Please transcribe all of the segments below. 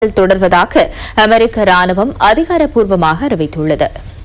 தொடர்வதாக அமெரிக்க ராணுவம் அதிகாரப்பூர்வமாக அறிவித்துள்ளது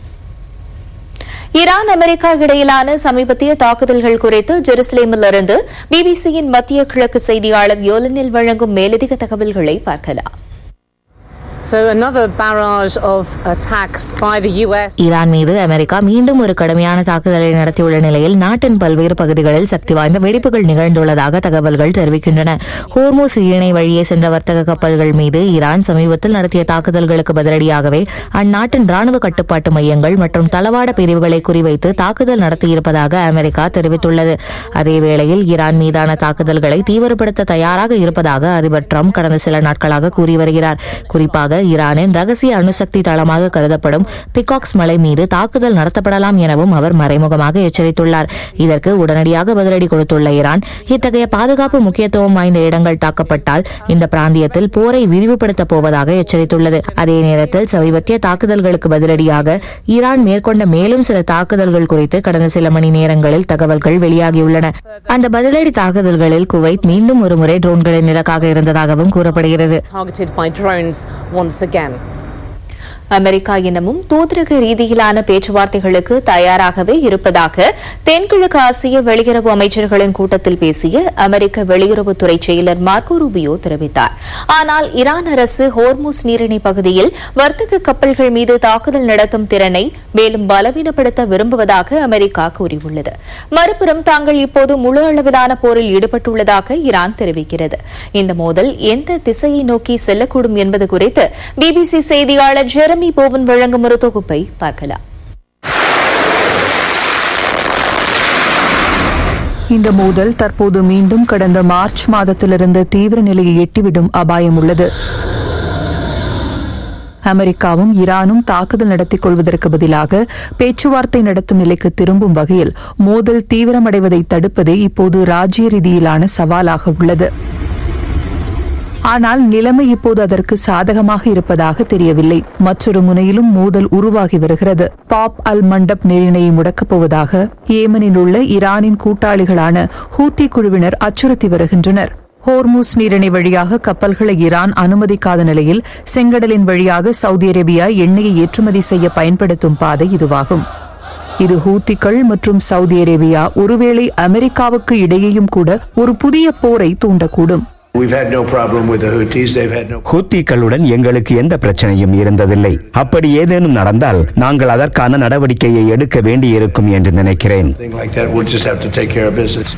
ஈரான் அமெரிக்கா இடையிலான சமீபத்திய தாக்குதல்கள் குறித்து ஜெருசலேமிலிருந்து பிபிசியின் மத்திய கிழக்கு செய்தியாளர் யோலனில் வழங்கும் மேலதிக தகவல்களை பார்க்கலாம் So another barrage of attacks by the US. Iran மீது அமெரிக்கா மீண்டும் ஒரு கடுமையான தாக்குதலை நடத்தியுள்ள நிலையில் நாட்டின் பல்வேறு பகுதிகளில் சக்தி வாய்ந்த வெடிப்புகள் நிகழ்ந்துள்ளதாக தகவல்கள் தெரிவிக்கின்றன ஹோர்மோஸ் இணை வழியே சென்ற வர்த்தக கப்பல்கள் மீது ஈரான் சமீபத்தில் நடத்திய தாக்குதல்களுக்கு பதிலடியாகவே அந்நாட்டின் ராணுவ கட்டுப்பாட்டு மையங்கள் மற்றும் தளவாட பிரிவுகளை குறிவைத்து தாக்குதல் நடத்தியிருப்பதாக அமெரிக்கா தெரிவித்துள்ளது அதேவேளையில் ஈரான் மீதான தாக்குதல்களை தீவிரப்படுத்த தயாராக இருப்பதாக அதிபர் ட்ரம்ப் கடந்த சில நாட்களாக கூறி வருகிறார் குறிப்பாக ஈரானின் ரகசிய அணுசக்தி தளமாக கருதப்படும் பிகாக்ஸ் மலை மீது தாக்குதல் நடத்தப்படலாம் எனவும் அவர் மறைமுகமாக எச்சரித்துள்ளார் இதற்கு உடனடியாக பதிலடி கொடுத்துள்ள ஈரான் இத்தகைய பாதுகாப்பு முக்கியத்துவம் வாய்ந்த இடங்கள் தாக்கப்பட்டால் இந்த பிராந்தியத்தில் போரை விரிவுபடுத்தப் போவதாக எச்சரித்துள்ளது அதே நேரத்தில் சமீபத்திய தாக்குதல்களுக்கு பதிலடியாக ஈரான் மேற்கொண்ட மேலும் சில தாக்குதல்கள் குறித்து கடந்த சில மணி நேரங்களில் தகவல்கள் வெளியாகியுள்ளன அந்த பதிலடி தாக்குதல்களில் குவைத் மீண்டும் ஒருமுறை ட்ரோன்களின் இலக்காக இருந்ததாகவும் கூறப்படுகிறது targeted by drones once again. America இன்னமும் தூதரக ரீதியிலான பேச்சுவார்த்தைகளுக்கு தயாராகவே இருப்பதாக தென்கிழக்கு ஆசிய வெளியுறவு அமைச்சர்களின் கூட்டத்தில் பேசிய அமெரிக்க வெளியுறவுத்துறை செயலர் மார்க்கோ ரூபியோ தெரிவித்தார் ஆனால் ஈரான் அரசு ஹோர்முஸ் நீரிணை பகுதியில் வர்த்தக கப்பல்கள் மீது தாக்குதல் நடத்தும் திறனை மேலும் பலவீனப்படுத்த விரும்புவதாக அமெரிக்கா கூறியுள்ளது மறுபுறம் தாங்கள் இப்போது முழு அளவிலான போரில் ஈடுபட்டுள்ளதாக ஈரான் தெரிவிக்கிறது இந்த மோதல் எந்த திசையை நோக்கி செல்லக்கூடும் என்பது குறித்து பிபிசி செய்தியாளர் ஜெரமி போவன் வழங்கும் ஒரு தொகுப்பை பார்க்கலாம் இந்த மோதல் தற்போது மீண்டும் கடந்த மார்ச் மாதத்திலிருந்து தீவிர நிலையை எட்டிவிடும் அபாயம் உள்ளது அமெரிக்காவும் ஈரானும் தாக்குதல் நடத்திக் கொள்வதற்கு பதிலாக பேச்சுவார்த்தை நடத்தும் நிலைக்கு திரும்பும் வகையில் மோதல் தீவிரமடைவதை தடுப்பதே இப்போது ராஜ்ய ரீதியிலான சவாலாக உள்ளது ஆனால் நிலைமை இப்போது அதற்கு சாதகமாக இருப்பதாக தெரியவில்லை மற்றொரு முனையிலும் மோதல் உருவாகி வருகிறது பாப் அல் மண்டப் நெறிணையை முடக்கப் போவதாக ஏமனில் உள்ள ஈரானின் கூட்டாளிகளான ஹூத்தி குழுவினர் அச்சுறுத்தி வருகின்றனர் ஹோர்மூஸ் நீரிணை வழியாக கப்பல்களை ஈரான் அனுமதிக்காத நிலையில் செங்கடலின் வழியாக சவுதி அரேபியா எண்ணெயை ஏற்றுமதி செய்ய பயன்படுத்தும் பாதை இதுவாகும் இது ஹூத்திகள் மற்றும் சவுதி அரேபியா ஒருவேளை அமெரிக்காவுக்கு இடையேயும் கூட ஒரு புதிய போரை தூண்டக்கூடும் We've had no problem with the Houthis. They've had no. ஹூத்திகளுடன் எங்களுக்கு எந்த பிரச்சனையும் இருந்ததில்லை அப்படி ஏதேனும் நடந்தால் நாங்கள் அதற்கான நடவடிக்கையை எடுக்க வேண்டியிருக்கும் என்று நினைக்கிறேன் Thing like that, we'll just have to take care of business.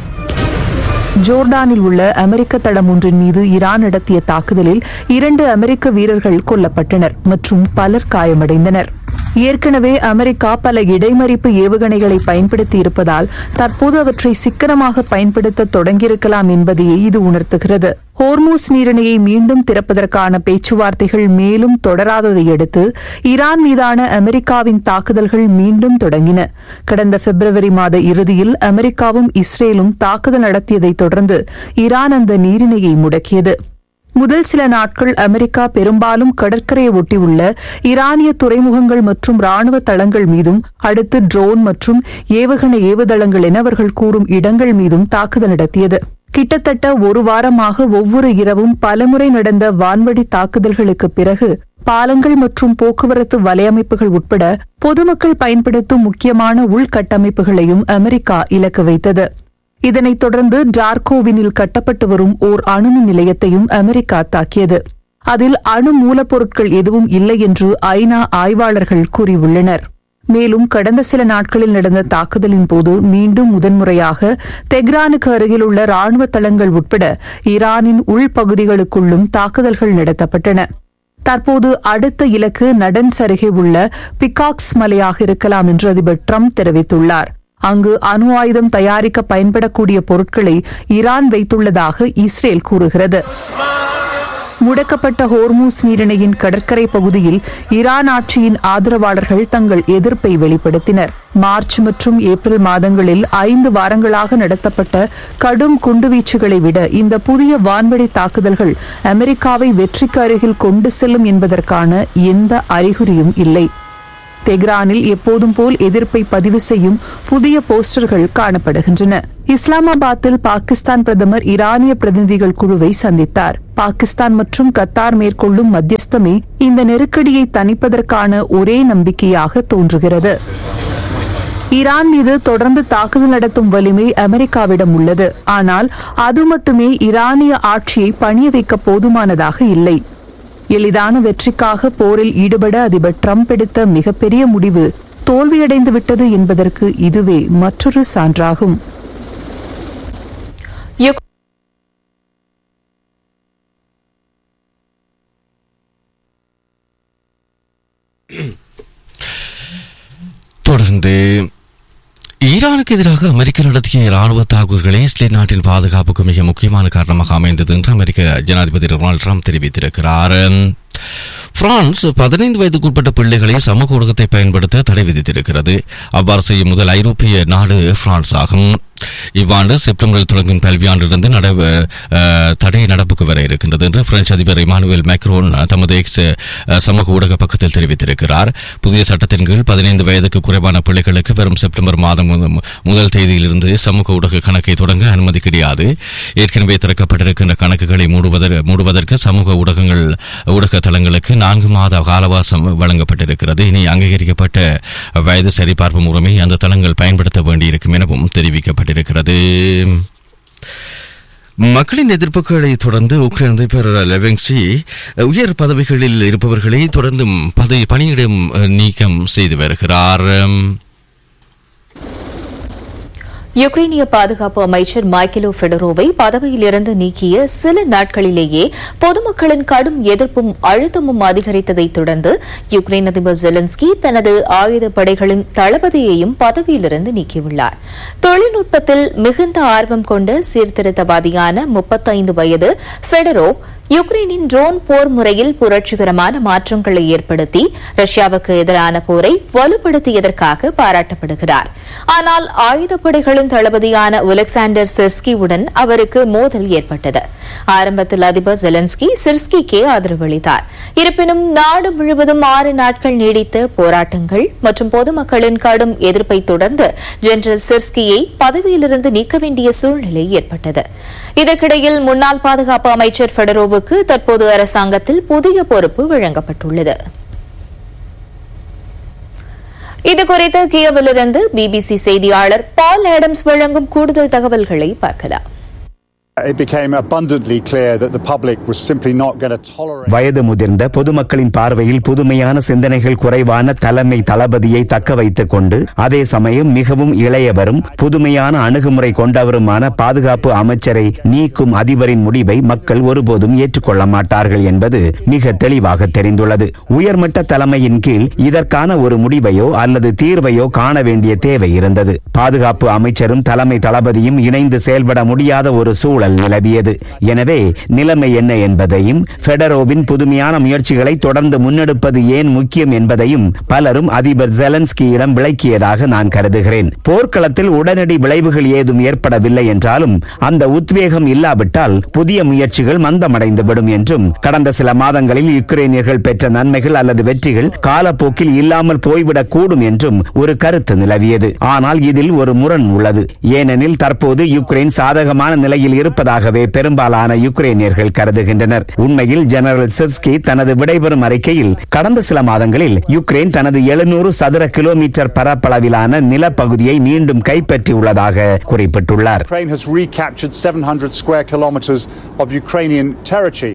ஜோர்டானில் உள்ள அமெரிக்க தளம் ஒன்றின் மீது ஈரான் நடத்திய தாக்குதலில் இரண்டு அமெரிக்க வீரர்கள் கொல்லப்பட்டனர் மற்றும் பலர் காயமடைந்தனர் ஏற்கனவே அமெரிக்கா பல இடைமறிப்பு ஏவுகணைகளை பயன்படுத்தி இருப்பதால் தற்போது அவற்றை சிக்கனமாக பயன்படுத்த தொடங்கியிருக்கலாம் என்பதையே இது உணர்த்துகிறது ஹோர்மூஸ் நீரிணையை மீண்டும் திறப்பதற்கான பேச்சுவார்த்தைகள் மேலும் தொடராததை அடுத்து ஈரான் மீதான அமெரிக்காவின் தாக்குதல்கள் மீண்டும் தொடங்கின கடந்த பிப்ரவரி மாத இறுதியில் அமெரிக்காவும் இஸ்ரேலும் தாக்குதல் நடத்தியதை தொடர்ந்து ஈரான் அந்த நீரிணையை முடக்கியது முதல் சில நாட்கள் அமெரிக்கா பெரும்பாலும் கடற்கரையை ஒட்டியுள்ள ஈரானிய துறைமுகங்கள் மற்றும் ராணுவ தளங்கள் மீதும் அடுத்து ட்ரோன் மற்றும் ஏவுகணை ஏவுதளங்கள் என அவர்கள் கூறும் இடங்கள் மீதும் தாக்குதல் நடத்தியது கிட்டத்தட்ட ஒரு வாரமாக ஒவ்வொரு இரவும் பலமுறை நடந்த வான்வழி தாக்குதல்களுக்கு பிறகு பாலங்கள் மற்றும் போக்குவரத்து வலையமைப்புகள் உட்பட பொதுமக்கள் பயன்படுத்தும் முக்கியமான உள்கட்டமைப்புகளையும் அமெரிக்கா இலக்கு வைத்தது இதனைத் தொடர்ந்து டார்கோவினில் கட்டப்பட்டு வரும் ஓர் அணுமின் நிலையத்தையும் அமெரிக்கா தாக்கியது அதில் அணு மூலப்பொருட்கள் எதுவும் இல்லை என்று ஐநா ஆய்வாளர்கள் கூறியுள்ளனர் மேலும் கடந்த சில நாட்களில் நடந்த தாக்குதலின் போது மீண்டும் முதன்முறையாக தெஹ்ரானுக்கு அருகில் உள்ள ராணுவ தளங்கள் உட்பட ஈரானின் உள்பகுதிகளுக்குள்ளும் தாக்குதல்கள் நடத்தப்பட்டன தற்போது அடுத்த இலக்கு நடன்ஸ் அருகே உள்ள பிகாக்ஸ் மலையாக இருக்கலாம் என்று அதிபர் ட்ரம்ப் தெரிவித்துள்ளார் அங்கு அணு ஆயுதம் தயாரிக்க பயன்படக்கூடிய பொருட்களை ஈரான் வைத்துள்ளதாக இஸ்ரேல் கூறுகிறது முடக்கப்பட்ட ஹோர்மூஸ் நீரிணையின் கடற்கரை பகுதியில் ஈரான் ஆட்சியின் ஆதரவாளர்கள் தங்கள் எதிர்ப்பை வெளிப்படுத்தினர் மார்ச் மற்றும் ஏப்ரல் மாதங்களில் ஐந்து வாரங்களாக நடத்தப்பட்ட கடும் குண்டுவீச்சுகளை விட இந்த புதிய வான்வழி தாக்குதல்கள் அமெரிக்காவை வெற்றிக்கு அருகில் கொண்டு செல்லும் என்பதற்கான எந்த அறிகுறியும் இல்லை தெஹ்ரானில் எப்போதும் போல் எதிர்ப்பை பதிவு செய்யும் புதிய போஸ்டர்கள் காணப்படுகின்றன இஸ்லாமாபாத்தில் பாகிஸ்தான் பிரதமர் ஈரானிய பிரதிநிதிகள் குழுவை சந்தித்தார் பாகிஸ்தான் மற்றும் கத்தார் மேற்கொள்ளும் மத்தியஸ்தமே இந்த நெருக்கடியை தணிப்பதற்கான ஒரே நம்பிக்கையாக தோன்றுகிறது ஈரான் மீது தொடர்ந்து தாக்குதல் நடத்தும் வலிமை அமெரிக்காவிடம் உள்ளது ஆனால் அது மட்டுமே ஈரானிய ஆட்சியை பணிய வைக்க போதுமானதாக இல்லை எளிதான வெற்றிக்காக போரில் ஈடுபட அதிபர் ட்ரம்ப் எடுத்த மிகப்பெரிய முடிவு தோல்வியடைந்து விட்டது என்பதற்கு இதுவே மற்றொரு சான்றாகும் யுக்- தொடர்ந்து ஈரானுக்கு எதிராக அமெரிக்கா நடத்திய ராணுவ தாக்குதல்களே இஸ்ரேல் நாட்டின் பாதுகாப்புக்கு மிக முக்கியமான காரணமாக அமைந்தது என்று அமெரிக்க ஜனாதிபதி டொனால்ட் ட்ரம்ப் தெரிவித்திருக்கிறார் பிரான்ஸ் பதினைந்து வயதுக்குட்பட்ட பிள்ளைகளை சமூக ஊடகத்தை பயன்படுத்த தடை விதித்திருக்கிறது அவ்வாறு செய்யும் முதல் ஐரோப்பிய நாடு பிரான்ஸ் ஆகும் இவ்வாண்டு செப்டம்பரில் தொடங்கும் கல்வியாண்டிலிருந்து நட அஹ், தடை நடப்புக்கு வர இருக்கின்றது என்று பிரெஞ்சு அதிபர் இமானுவேல் மேக்ரோன் தமது எக்ஸ் அஹ், சமூக ஊடக பக்கத்தில் தெரிவித்திருக்கிறார் புதிய சட்டத்தின் கீழ் பதினைந்து வயதுக்கு குறைவான பிள்ளைகளுக்கு வரும் செப்டம்பர் மாதம் முதல்- முதல் தேதியிலிருந்து சமூக ஊடக கணக்கை தொடங்க அனுமதி கிடையாது ஏற்கனவே திறக்கப்பட்டிருக்கின்ற கணக்குகளை மூடுவதற்கு மூடுவதற்கு சமூக ஊடகங்கள் ஊடக தளங்களுக்கு நான்கு மாத காலவாசம் வழங்கப்பட்டிருக்கிறது இனி அங்கீகரிக்கப்பட்ட வயது சரிபார்ப்பு முறைமை அந்த தளங்கள் பயன்படுத்த வேண்டியிருக்கும் எனவும் தெரிவிக்கப்பட்டிருக்கிறது மக்களின் எதிர்ப்புகளை தொடர்ந்து உக்ரைன் அதிபர் லெவென்சி உயர் பதவிகளில் இருப்பவர்களை தொடர்ந்து பதவி பணியிடம் நீக்கம் செய்து வருகிறார் யுக்ரைனிய பாதுகாப்பு அமைச்சர் மைக்கேலோ ஃபெடரோவை பதவியிலிருந்து நீக்கிய சில நாட்களிலேயே பொதுமக்களின் கடும் எதிர்ப்பும் அழுத்தமும் அதிகரித்ததைத் தொடர்ந்து யுக்ரைன் அதிபர் ஜெலன்ஸ்கி தனது ஆயுத படைகளின் தளபதியையும் பதவியிலிருந்து நீக்கியுள்ளார் தொழில்நுட்பத்தில் மிகுந்த ஆர்வம் கொண்ட சீர்திருத்தவாதியான முப்பத்தைந்து வயது ஃபெடரோ யுக்ரைனின் ட்ரோன் போர் முறையில் புரட்சிகரமான மாற்றங்களை ஏற்படுத்தி ரஷ்யாவுக்கு எதிரான போரை வலுப்படுத்தியதற்காக பாராட்டப்படுகிறார் ஆனால் ஆயுதப்படைகளின் தளபதியான ஒலெக்சாண்டர் சிர்ஸ்கியுடன் அவருக்கு மோதல் ஏற்பட்டது ஆரம்பத்தில் அதிபர் ஜெலன்ஸ்கி சிர்ஸ்கிக்கே ஆதரவளித்தார் இருப்பினும் நாடு முழுவதும் ஆறு நாட்கள் நீடித்த போராட்டங்கள் மற்றும் பொதுமக்களின் கடும் எதிர்ப்பை தொடர்ந்து ஜெனரல் சிர்ஸ்கியை பதவியிலிருந்து நீக்க வேண்டிய சூழ்நிலை ஏற்பட்டது இதற்கிடையில் முன்னாள் பாதுகாப்பு அமைச்சர் ஃபெடரோவுக்கு தற்போது அரசாங்கத்தில் புதிய பொறுப்பு வழங்கப்பட்டுள்ளது இதுகுறித்து கியவிலிருந்து பிபிசி செய்தியாளர் பால் ஆடம்ஸ் வழங்கும் கூடுதல் தகவல்களை பார்க்கலாம் It became abundantly clear that the public was simply not going to tolerate. வயது முதிர்ந்த பொதுமக்களின் பார்வையில் புதுமையான சிந்தனைகள் குறைவான தலைமை தளபதியை தக்க வைத்துக் கொண்டு அதே சமயம் மிகவும் இளையவரும் புதுமையான அணுகுமுறை கொண்டவருமான பாதுகாப்பு அமைச்சரை நீக்கும் அதிபரின் முடிவை மக்கள் ஒருபோதும் ஏற்றுக்கொள்ள மாட்டார்கள் என்பது மிக தெளிவாக தெரிந்துள்ளது உயர்மட்ட தலைமையின் கீழ் இதற்கான ஒரு முடிவையோ அல்லது தீர்வையோ காண வேண்டிய தேவை இருந்தது பாதுகாப்பு அமைச்சரும் தலைமை தளபதியும் இணைந்து செயல்பட முடியாத ஒரு சூழல் நிலவியது எனவே நிலைமை என்ன என்பதையும் ஃபெடரோவின் புதுமையான முயற்சிகளை தொடர்ந்து முன்னெடுப்பது ஏன் முக்கியம் என்பதையும் பலரும் அதிபர் ஜெலன்ஸ்கியிடம் விளக்கியதாக நான் கருதுகிறேன் போர்க்களத்தில் உடனடி விளைவுகள் ஏதும் ஏற்படவில்லை என்றாலும் அந்த உத்வேகம் இல்லாவிட்டால் புதிய முயற்சிகள் மந்தமடைந்துவிடும் என்றும் கடந்த சில மாதங்களில் யுக்ரைனியர்கள் பெற்ற நன்மைகள் அல்லது வெற்றிகள் காலப்போக்கில் இல்லாமல் போய்விடக் கூடும் என்றும் ஒரு கருத்து நிலவியது ஆனால் இதில் ஒரு முரண் உள்ளது ஏனெனில் தற்போது யுக்ரைன் சாதகமான நிலையில் இருப்பதாகவே பெரும்பாலான யுக்ரைனியர்கள் கருதுகின்றனர் உண்மையில் ஜெனரல் சிர்ஸ்கி தனது விடைபெறும் அறிக்கையில் கடந்த சில மாதங்களில் யுக்ரைன் தனது எழுநூறு சதுர கிலோமீட்டர் பரப்பளவிலான நிலப்பகுதியை மீண்டும் கைப்பற்றியுள்ளதாக குறிப்பிட்டுள்ளார் Ukraine has recaptured 700 square kilometers of Ukrainian territory.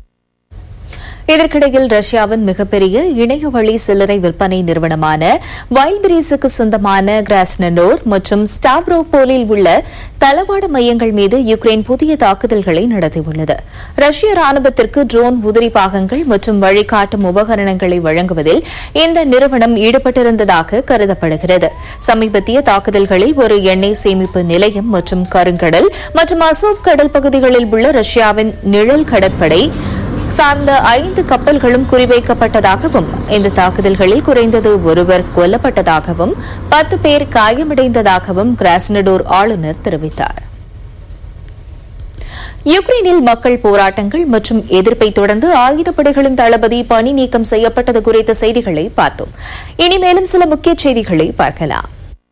இதற்கிடையில் ரஷ்யாவின் மிகப்பெரிய இணைய வழி சில்லறை விற்பனை நிறுவனமான வைல்பிரீஸுக்கு சொந்தமான கிராஸ்னடோர் மற்றும் ஸ்டாவ்ரோபோலில் உள்ள தளவாட மையங்கள் மீது யுக்ரைன் புதிய தாக்குதல்களை நடத்தியுள்ளது ரஷ்ய ராணுவத்திற்கு ட்ரோன் உதிரி பாகங்கள் மற்றும் வழிகாட்டும் உபகரணங்களை வழங்குவதில் இந்த நிறுவனம் ஈடுபட்டிருந்ததாக கருதப்படுகிறது சமீபத்திய தாக்குதல்களில் ஒரு எண்ணெய் சேமிப்பு நிலையம் மற்றும் கருங்கடல் மற்றும் அசோக் கடல் பகுதிகளில் உள்ள ரஷ்யாவின் நிழல் கடற்படை சார்ந்த ஐந்து கப்பல்களும் குறிவைக்கப்பட்டதாகவும் இந்த தாக்குதல்களில் குறைந்தது ஒருவர் கொல்லப்பட்டதாகவும் பத்து பேர் காயமடைந்ததாகவும் கிராஸ்னடோர் ஆளுநர் தெரிவித்தார் யுக்ரைனில் மக்கள் போராட்டங்கள் மற்றும் எதிர்ப்பை தொடர்ந்து ஆயுதப்படைகளின் தளபதி பணி நீக்கம் செய்யப்பட்டது குறித்த செய்திகளை பார்த்தோம் இனி மேலும் சில முக்கிய செய்திகளை பார்க்கலாம்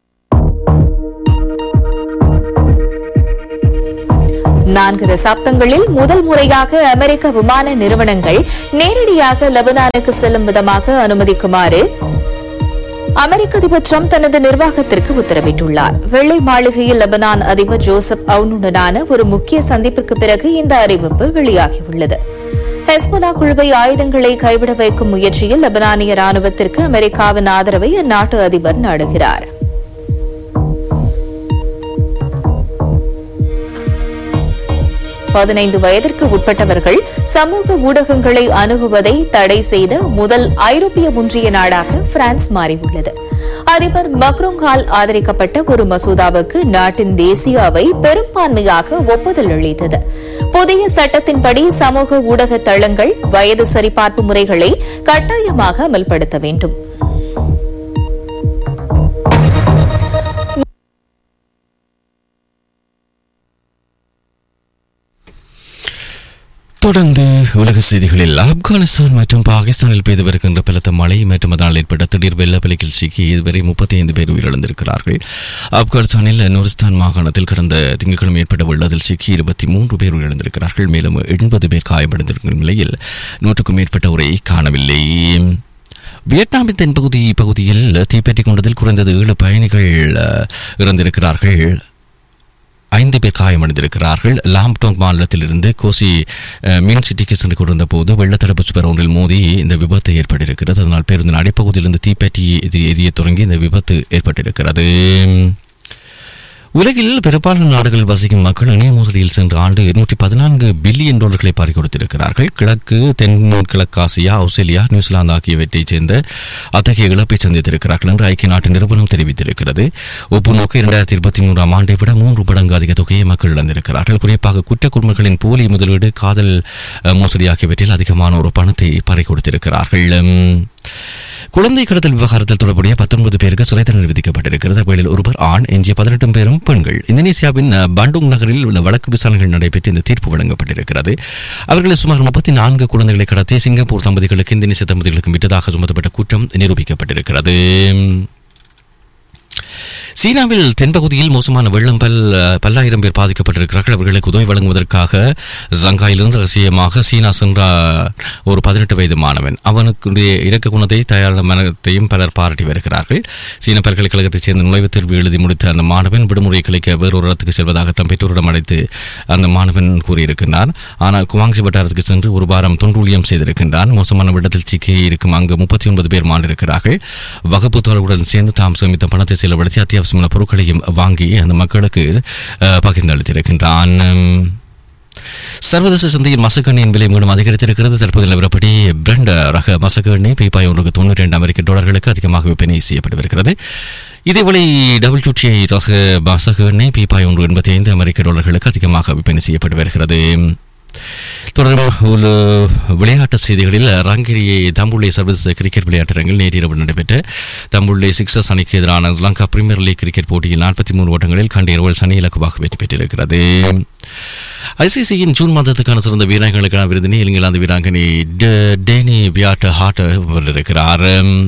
நான்கு தசாப்தங்களில் முதல் முறையாக அமெரிக்க விமான நிறுவனங்கள் நேரடியாக லெபனானுக்கு செல்லும் விதமாக அனுமதிக்குமாறு அமெரிக்க அதிபர் ட்ரம்ப் தனது நிர்வாகத்திற்கு உத்தரவிட்டுள்ளார் வெள்ளை மாளிகையில் லெபனான் அதிபர் ஜோசப் அவுனுடனான ஒரு முக்கிய சந்திப்பிற்கு பிறகு இந்த அறிவிப்பு வெளியாகியுள்ளது ஹெஸ்போலா குழுவை ஆயுதங்களை கைவிட வைக்கும் முயற்சியில் லெபனானிய ராணுவத்திற்கு அமெரிக்காவின் ஆதரவை அந்நாட்டு அதிபர் நாடுகிறார் பதினைந்து வயதிற்கு உட்பட்டவர்கள் சமூக ஊடகங்களை அணுகுவதை தடை செய்த முதல் ஐரோப்பிய ஒன்றிய நாடாக பிரான்ஸ் மாறியுள்ளது அதிபர் மக்ரோங்கால் ஆதரிக்கப்பட்ட ஒரு மசோதாவுக்கு நாட்டின் தேசிய அவை பெரும்பான்மையாக ஒப்புதல் அளித்தது புதிய சட்டத்தின்படி சமூக ஊடக தளங்கள் வயது சரிபார்ப்பு முறைகளை கட்டாயமாக அமல்படுத்த வேண்டும் தொடர்ந்து உலக செய்திகளில் ஆப்கானிஸ்தான் மற்றும் பாகிஸ்தானில் பெய்து வருகின்ற பலத்த மழை மற்றும் அதனால் ஏற்பட்ட திடீர் வெள்ளப்பலிக்கில் சிக்கி இதுவரை முப்பத்தி ஐந்து பேர் உயிரிழந்திருக்கிறார்கள் ஆப்கானிஸ்தானில் நூரிஸ்தான் மாகாணத்தில் கடந்த திங்கட்கிழமை ஏற்பட்ட வெள்ளத்தில் சிக்கி இருபத்தி மூன்று பேர் உயிரிழந்திருக்கிறார்கள் மேலும் எண்பது பேர் காயமடைந்திருக்கும் நிலையில் நூற்றுக்கும் மேற்பட்டோரை காணவில்லை வியட்நாமின் தென்பகுதி பகுதியில் தீப்பெட்டி கொண்டதில் குறைந்தது ஏழு பயணிகள் அஹ், இறந்திருக்கிறார்கள் ஐந்து பேர் காயமடைந்திருக்கிறார்கள் லாம்டோங் மாநிலத்திலிருந்து கோசி அஹ், மின் சிட்டிக்கு சென்று கொண்டிருந்த போது வெள்ளத்தடுப்பு சுவர் ஒன்றில் மோதி இந்த விபத்து ஏற்பட்டிருக்கிறது அதனால் பேருந்தின் அடிப்பகுதியிலிருந்து தீப்பெட்டி எதி- எரிய தொடங்கி இந்த விபத்து ஏற்பட்டிருக்கிறது உலகில் பெரும்பாலான நாடுகளில் வசிக்கும் மக்கள் இணைய மோசடியில் சென்ற ஆண்டு இருநூற்றி பதினான்கு பில்லியன் டாலர்களை பறி கொடுத்திருக்கிறார்கள் கிழக்கு தென் கிழக்காசியா ஆஸ்திரேலியா நியூசிலாந்து ஆகியவற்றைச் சேர்ந்த அத்தகைய இழப்பை சந்தித்திருக்கிறார்கள் என்று ஐக்கிய நாட்டு நிறுவனம் தெரிவித்திருக்கிறது ஒப்புநோக்கு இரண்டாயிரத்தி இருபத்தி மூன்றாம் ஆண்டை விட மூன்று மடங்கு அதிக தொகையை மக்கள் இழந்திருக்கிறார்கள் குறிப்பாக குற்ற குடும்பங்களின் போலி முதலீடு காதல் அஹ், மோசடி ஆகியவற்றில் அதிகமான ஒரு பணத்தை பறி கொடுத்திருக்கிறார்கள் உம், குழந்தை கடத்தல் விவகாரத்தில் தொடர்புடைய பத்தொன்பது பேருக்கு சிறை தண்டனை விதிக்கப்பட்டிருக்கிறது வேளையில் ஒருவர் ஆண் எஞ்சிய பதினெட்டு பேரும் பெண்கள் இந்தோனேசியாவின் அஹ், பண்டுங் நகரில் உள்ள வழக்கு விசாரணைகள் நடைபெற்று இந்த தீர்ப்பு வழங்கப்பட்டிருக்கிறது அவர்களில் சுமார் முப்பத்தி நான்கு குழந்தைகளை கடத்தி சிங்கப்பூர் தம்பதிகளுக்கு இந்தோனேசிய தம்பதிகளுக்கு விட்டதாக சுமத்தப்பட்ட குற்றம் நிரூபிக்கப்பட்டிருக்கிறது சீனாவில் தென்பகுதியில் மோசமான வெள்ளம் பல் பல்லாயிரம் பேர் பாதிக்கப்பட்டிருக்கிறார்கள் அவர்களுக்கு உதவி வழங்குவதற்காக ஜங்காயிலிருந்து ரகசியமாக சீனா சென்ற ஒரு பதினெட்டு வயது மாணவன் அவனுக்கு இறக்க குணத்தை தயாரான மனத்தையும் பலர் பாராட்டி வருகிறார்கள் சீன பல்கலைக்கழகத்தைச் சேர்ந்த நுழைவுத் தேர்வு எழுதி முடித்த அந்த மாணவன் விடுமுறை கழிக்க வேறொரு இடத்துக்கு செல்வதாக தம் பெற்றோரிடம் அழைத்து அந்த மாணவன் கூறியிருக்கிறார் ஆனால் குவாங்சி வட்டாரத்துக்கு சென்று ஒரு வாரம் தொண்டூழியம் செய்திருக்கின்றான் மோசமான வெள்ளத்தில் சிக்கி இருக்கும் அங்கு முப்பத்தி ஒன்பது பேர் மாண்டிருக்கிறார்கள் வகுப்பு தோழர்களுடன் சேர்ந்து தாம் சேமித்த பணத்தை செலவழித்து அத்தியாவசியமான பொருட்களையும் வாங்கி அந்த மக்களுக்கு அஹ், பகிர்ந்தளித்திருக்கின்றான் உம், சர்வதேச சந்தையில் மசக்கு எண்ணெயின் விலை மீண்டும் அதிகரித்திருக்கிறது தற்போது நிலவரப்படி பிரண்ட் ரக மசக்கு எண்ணெய் பீப்பாய் ஒன்றுக்கு தொண்ணூற்றி ரெண்டு அமெரிக்க டாலர்களுக்கு அதிகமாக விற்பனை செய்யப்பட்டு வருகிறது இதேவேளை டபுள் டூட்டி ரக மசகு எண்ணெய் பீப்பாய் ஒன்று எண்பத்தி ஐந்து அமெரிக்க டாலர்களுக்கு அதிகமாக விற்பனை செய்யப்பட்டு வருகிறது தொடர்ந்து ஒரு விளையாட்டு செய்திகளில் ரங்கிரி தம்புள்ளை சர்வதேச கிரிக்கெட் விளையாட்டரங்கில் நேற்று இரவு நடைபெற்ற தம்புள்ளை சிக்ஸர்ஸ் அணிக்கு எதிரான ஸ்ரீலங்கா பிரீமியர் லீக் கிரிக்கெட் போட்டியில் நாற்பத்தி மூணு ஓட்டங்களில் கண்டி இரவல் அணி இலக்குவாக வெற்றி பெற்றிருக்கிறது ஐசிசியின் ஜூன் மாதத்துக்கான சிறந்த வீராங்கனைகளுக்கான விருதினை இங்கிலாந்து வீராங்கனை டே- டேனி வியாட் ஹார்ட் வென்றிருக்கிறார்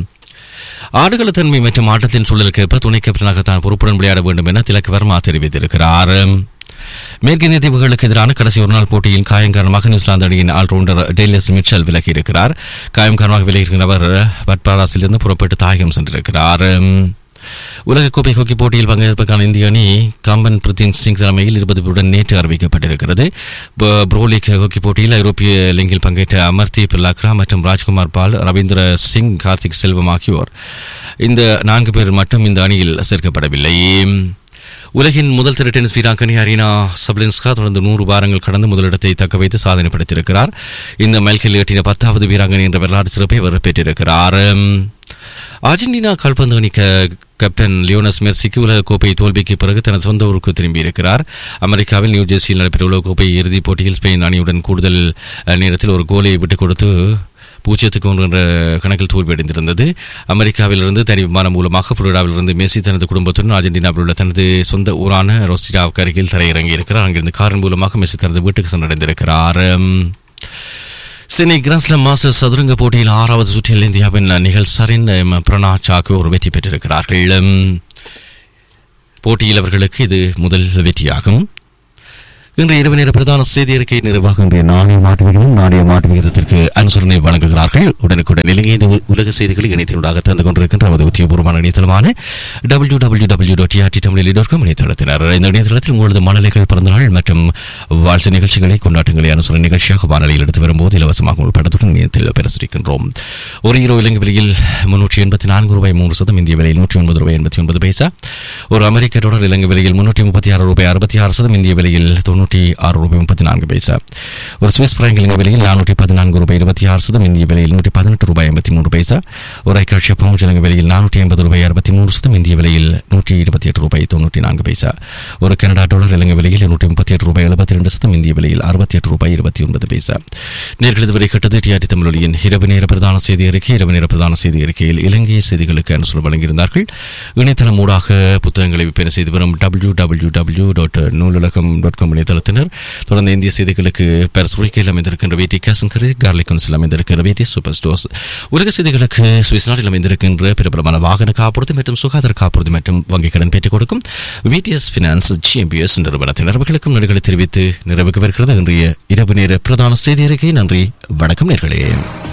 ஆடுகளத்தன்மை மற்றும் ஆட்டத்தின் சூழலுக்கேற்ப துணை கேப்டனாக தான் பொறுப்புடன் விளையாட வேண்டும் என திலக் வர்மா தெரிவித்திருக்கிறார் மேற்கிந்திய தீவுகளுக்கு எதிரான கடைசி ஒருநாள் போட்டியில் காயம் காரணமாக நியூசிலாந்து அணியின் ஆல்ரவுண்டர் டேலியஸ் மிச்சல் விலகி இருக்கிறார் காயம் காரணமாக விலகியிருக்கிற அவர் பட்பாராசிலிருந்து புறப்பட்டு தாயகம் சென்றிருக்கிறார் உலகக்கோப்பை ஹாக்கி போட்டியில் பங்கேற்பதற்கான இந்திய அணி கம்பன் பிரதீன் சிங் தலைமையில் இருபது பேருடன் நேற்று அறிவிக்கப்பட்டிருக்கிறது ப- ப்ரோ லீக் ஹாக்கி போட்டியில் ஐரோப்பிய லிங்கில் பங்கேற்ற அமர்தீப் லக்ரா மற்றும் ராஜ்குமார் பால் ரவீந்திர சிங் கார்த்திக் செல்வம் ஆகியோர் இந்த நான்கு பேர் மட்டும் இந்த அணியில் சேர்க்கப்படவில்லை உலகின் முதல் திரு டென்னிஸ் வீராங்கனை அரீனா சப்லின்ஸ்கா தொடர்ந்து நூறு வாரங்கள் கடந்து முதலிடத்தை தக்க வைத்து சாதனை படைத்திருக்கிறார் இந்த மைல்கல் எட்டின பத்தாவது வீராங்கனை என்ற வரலாற்று சிறப்பை அவர் பெற்றிருக்கிறார் அர்ஜென்டினா கால்பந்து அணி க- கேப்டன் லியோனஸ் மெர்சிக்கு உலக கோப்பை தோல்விக்கு பிறகு தனது சொந்த ஊருக்கு திரும்பியிருக்கிறார் அமெரிக்காவில் நியூ ஜெர்சியில் நடைபெற்ற உலக கோப்பை இறுதிப் போட்டியில் ஸ்பெயின் அணியுடன் கூடுதல் அஹ், நேரத்தில் ஒரு கோலை விட்டுக் கொடுத்து பூஜ்ஜியத்துக்கு ஒன்று என்ற கணக்கில் தோல்வியடைந்திருந்தது அமெரிக்காவிலிருந்து தனி விமானம் மூலமாக புளோரிடாவிலிருந்து மெஸ்ஸி தனது குடும்பத்துடன் அர்ஜென்டினாவில் உள்ள தனது சொந்த ஊரான ரோஸ்டிடாவுக்கு அருகில் தரையிறங்கி இருக்கிறார் அங்கிருந்து காரின் மூலமாக மெஸ்ஸி தனது வீட்டுக்கு சென்றடைந்திருக்கிறார் உம், சென்னை கிராண்ட்ஸ்லாம் மாஸ்டர்ஸ் சதுரங்க போட்டியில் ஆறாவது சுற்றில் இந்தியாவின் நிகழ் சரின் உம், பிரணாத் ஆகியோர் வெற்றி பெற்றிருக்கிறார்கள் உம், போட்டியில் அவர்களுக்கு இது முதல் வெற்றியாகும் இன்று இரவு நேர பிரதான செய்தி அறிக்கை நிறைவாக இன்றைய நாணய மாட்டு விகிதம் நாணய மாட்டு விகிதத்திற்கு அனுசரணை வழங்குகிறார்கள் உடனுக்குடன் இலங்கை இந்த உ- உலக செய்திகளை இணையத்தினூடாக தந்து கொண்டிருக்கின்ற நமது உத்தியோகபூர்வமான இணையதளமான W W W dot DRT தமிழில் டாட் இணையதளத்தினர் இந்த இணையதளத்தில் உங்களது மழலைகள் பிறந்தநாள் மற்றும் வாழ்த்து நிகழ்ச்சிகளை கொண்டாட்டங்களை அனுசரணை நிகழ்ச்சியாக வானொலியில் எடுத்து வரும்போது இலவசமாக உங்கள் படத்துடன் இணையத்தில் பிரசுரிக்கின்றோம் ஒரு கிலோ இலங்கை விலையில் முன்னூற்றி எண்பத்தி நான்கு ரூபாய் மூன்று சதம் இந்திய விலையில் நூற்றி ஒன்பது ரூபாய் எண்பத்தி ஒன்பது பைசா ஒரு அமெரிக்க டாலர் இலங்கை விலையில் முன்னூற்றி முப்பத்தி ஆறு ரூபாய் அறுபத்தி ஆறு சதம் இந்திய விலையில் தொண்ணூற்றி ஆறு ரூபாய் முப்பத்தி நான்கு பைசா ஒரு சுவிஸ் பிராங்க் இலங்கை விலையில் நானூற்றி பதினான்கு ரூபாய் இருபத்தி ஆறு சதம் இந்திய விலையில் நூற்றி பதினெட்டு ரூபாய் எண்பத்தி மூன்று பைசா ஒரு ஐக்காட்சிய பவுண்ட் இலங்கை விலையில் நானூற்றி ஐம்பது ரூபாய் அறுபத்தி மூன்று சதம் இந்திய விலையில் நூற்றி இருபத்தி எட்டு ரூபாய் தொண்ணூற்றி நான்கு பைசா ஒரு கனடா டாலர் இலங்கை விலையில் நூற்றி முப்பத்தி எட்டு ரூபாய் எழுபத்தி ரெண்டு சதம் இந்திய விலையில் அறுபத்தி எட்டு ரூபாய் இருபத்தி ஒன்பது பைசா நேர்கள் இதுவரை கட்டது டிஆர்டி தமிழொலியின் இரவு நேர பிரதான செய்தி அறிக்கை இரவு நேர பிரதான செய்தி அறிக்கையில் இலங்கை செய்திகளுக்கு அனுசூல் வழங்கியிருந்தார்கள் இணையதளம் ஊடாக புத்தகங்களை விற்பனை செய்து வரும் W W W dot Noolagam dot com இணையதளத்தினர் தொடர்ந்து இந்திய செய்திகளுக்கு பெருசுரிக்கையில் அமைந்திருக்கின்ற வேட்டி கேசங்கரி கார்லிக் கவுன்சில் அமைந்திருக்கின்ற வேட்டி சூப்பர் ஸ்டோர்ஸ் உலக செய்திகளுக்கு சுவிஸ் நாட்டில் அமைந்திருக்கின்ற பிரபலமான வாகன காப்புறுதி மற்றும் சுகாதார காப்புறுதி மற்றும் வங்கிக் கடன் பெற்றுக் கொடுக்கும் விடிஎஸ் பினான்ஸ் ஜிஎம்பிஎஸ் நிறுவனத்தின் நிறுவனங்களுக்கும் நன்றிகளை தெரிவித்து நிறைவுக்கு வருகிறது இன்றைய இரவு நேர பிரதான செய்தி அறிக்கை நன்றி வணக்கம் நேர்களே